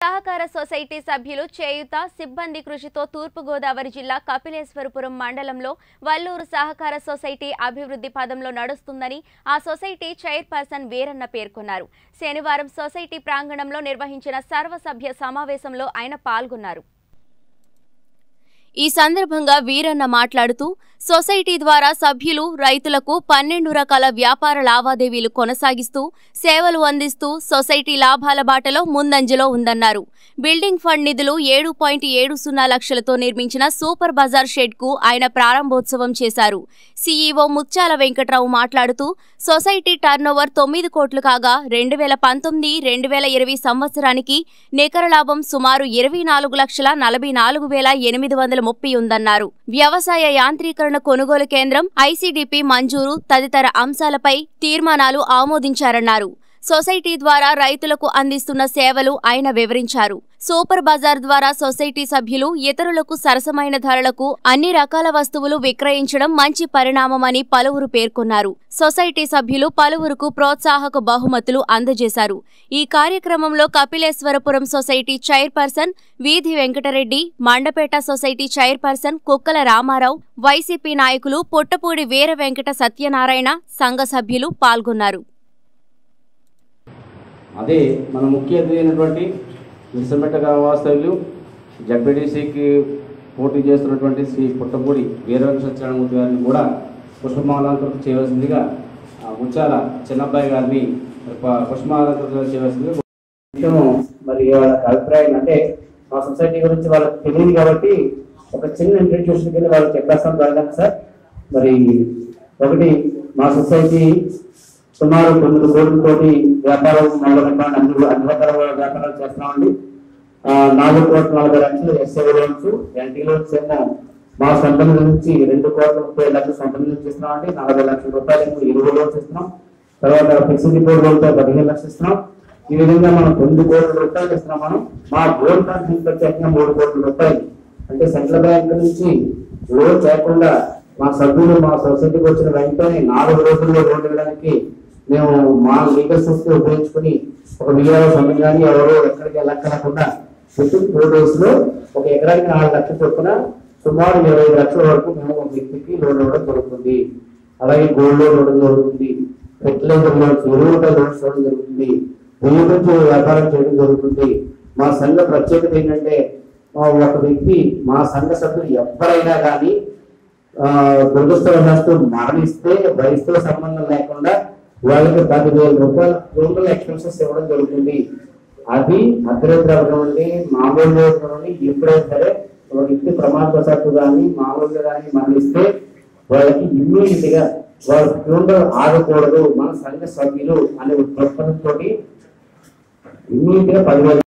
సహకార సొసైటీ సభ్యులు చేయుత సిబ్బంది కృషితో తూర్పుగోదావరి జిల్లా కపిలేశ్వరపురం మండలంలో వల్లూరు సహకార సొసైటీ అభివృద్ధి పదంలో నడుస్తుందని ఆ సొసైటీ చైర్పర్సన్ వీరన్న పేర్కొన్నారు శనివారం సొసైటీ ప్రాంగణంలో నిర్వహించిన సర్వసభ్య సమావేశంలో ఆయన పాల్గొన్నారు ఈ సందర్భంగా వీరన్న మాట్లాడుతూ సొసైటీ ద్వారా సభ్యులు రైతులకు పన్నెండు రకాల వ్యాపార లావాదేవీలు కొనసాగిస్తూ సేవలు అందిస్తూ సొసైటీ లాభాల బాటలో ముందంజలో ఉందన్నారు బిల్డింగ్ ఫండ్ నిధులు ఏడు పాయింట్ ఏడు సున్నా లక్షలతో నిర్మించిన సూపర్ బజార్ షెడ్ కు ఆయన ప్రారంభోత్సవం చేశారు సీఈఓ ముత్యాల వెంకట్రావు మాట్లాడుతూ సొసైటీ టర్నోవర్ తొమ్మిది కోట్లు కాగా రెండు వేల పంతొమ్మిది రెండు వేల ఇరవై సంవత్సరానికి నికర లాభం సుమారు ఇరవై నాలుగు లక్షల నలభై నాలుగు వేల ఎనిమిది వందల ముప్పై ఉందన్నారు వ్యవసాయ యాంత్రీకరణ కొనుగోలు కేంద్రం ఐసీడీపీ మంజూరు తదితర అంశాలపై తీర్మానాలు ఆమోదించారన్నారు సొసైటీ ద్వారా రైతులకు అందిస్తున్న సేవలు ఆయన వివరించారు సూపర్ బజార్ ద్వారా సొసైటీ సభ్యులు ఇతరులకు సరసమైన ధరలకు అన్ని రకాల వస్తువులు విక్రయించడం మంచి పరిణామమని పలువురు పేర్కొన్నారు సొసైటీ సభ్యులు పలువురుకు ప్రోత్సాహక బహుమతులు అందజేశారు ఈ కార్యక్రమంలో కపిలేశ్వరపురం సొసైటీ చైర్పర్సన్ వీధి వెంకటరెడ్డి మండపేట సొసైటీ చైర్పర్సన్ కుక్కల రామారావు వైసీపీ నాయకులు పుట్టపూడి వీర వెంకట సత్యనారాయణ సంఘ సభ్యులు పాల్గొన్నారు అదే మన ముఖ్య అతిథి అయినటువంటి విశ్వమెట్ట గ్రామ వాస్తవ్యులు జడ్పీటీసీకి పోటీ చేస్తున్నటువంటి శ్రీ పుట్టపూడి వీరవంశ సత్యనారాయణమూర్తి గారిని కూడా పుష్పమాలంకృతం చేయవలసిందిగా ఆ, ముత్యాల చిన్నబ్బాయి గారిని ప- పుష్పమాలంకృతం చేయవలసిందిగా విషయం మరి వాళ్ళ అభిప్రాయం అంటే మా సొసైటీ గురించి వాళ్ళకి తెలియదు కాబట్టి ఒక చిన్న ఇంట్రడ్యూషన్ కింద వాళ్ళు చెప్పేస్తాం జరగదు సార్ మరి ఒకటి మా సొసైటీ సుమారు తొమ్మిది కోట్లతోటి వ్యాపారం మొదలు పెట్టాలని అన్ని అన్ని రకాల వ్యాపారాలు చేస్తున్నామండి ఆ, నాలుగు కోట్ల నలభై లక్షలు ఎస్ఐ లోన్స్ ఎన్టీ లోన్స్ ఏమో మా సొంత నిధి నుంచి రెండు కోట్ల ముప్పై లక్షలు సొంత నిధి నుంచి ఇస్తున్నామండి నలభై లక్షల రూపాయలు ఏమో ఇరవై లోన్స్ ఇస్తున్నాం తర్వాత ఫిక్స్డ్ డిపోజిట్ లోన్తో పదిహేను లక్షలు ఇస్తున్నాం ఈ విధంగా మనం తొమ్మిది కోట్ల రూపాయలు ఇస్తున్నాం మనం మా గోల్డ్ కార్డ్ తీసుకొచ్చాక మూడు కోట్ల రూపాయలు అంటే సెంట్రల్ బ్యాంక్ నుంచి లోన్ చేయకుండా మా సభ్యులు మా సొసైటీకి వచ్చిన వెంటనే నాలుగు రోజుల్లో లోన్ ఇవ్వడానికి మేము మా లీగల్ సిస్టమ్ ఉపయోగించుకుని ఒక విఆర్ఓ సంఘం కానీ ఎవరో ఎక్కడికి వెళ్ళక్కర్లేకుండా విత్ ఇన్ ఫోర్ డేస్ లో ఒక ఎకరానికి నాలుగు లక్షల చొప్పున సుమారు ఇరవై ఐదు లక్షల వరకు మేము ఒక వ్యక్తికి లోన్ ఇవ్వడం జరుగుతుంది అలాగే గోల్డ్ లోన్ ఇవ్వడం జరుగుతుంది ఫెర్టిలైజర్ లోన్స్ ఎరువుల లోన్స్ ఇవ్వడం జరుగుతుంది బియ్యం నుంచి వ్యాపారం చేయడం జరుగుతుంది మా సంఘ ప్రత్యేకత ఏంటంటే ఆ, ఒక వ్యక్తి మా సంఘ సభ్యులు ఎవరైనా కానీ దురదృష్టవశాస్తు మరణిస్తే వయసుతో సంబంధం లేకుండా వాళ్ళకి పదివేల రూపాయలు టోటల్ ఎక్స్పెన్సెస్ ఇవ్వడం జరుగుతుంది అది అర్ధరాత్రి అవ్వనివ్వండి మామూలు అవ్వనివ్వండి ఎప్పుడైనా సరే ఒక వ్యక్తి ప్రమాదవశాత్తు కానీ మామూలుగా కానీ మరణిస్తే వాళ్ళకి ఇమ్మీడియట్ గా వాళ్ళ ఫ్యూనరల్ ఆగకూడదు మన సంఘ సభ్యులు అనే ఒక దృక్పథంతో ఇమ్మీడియట్ గా పదివేల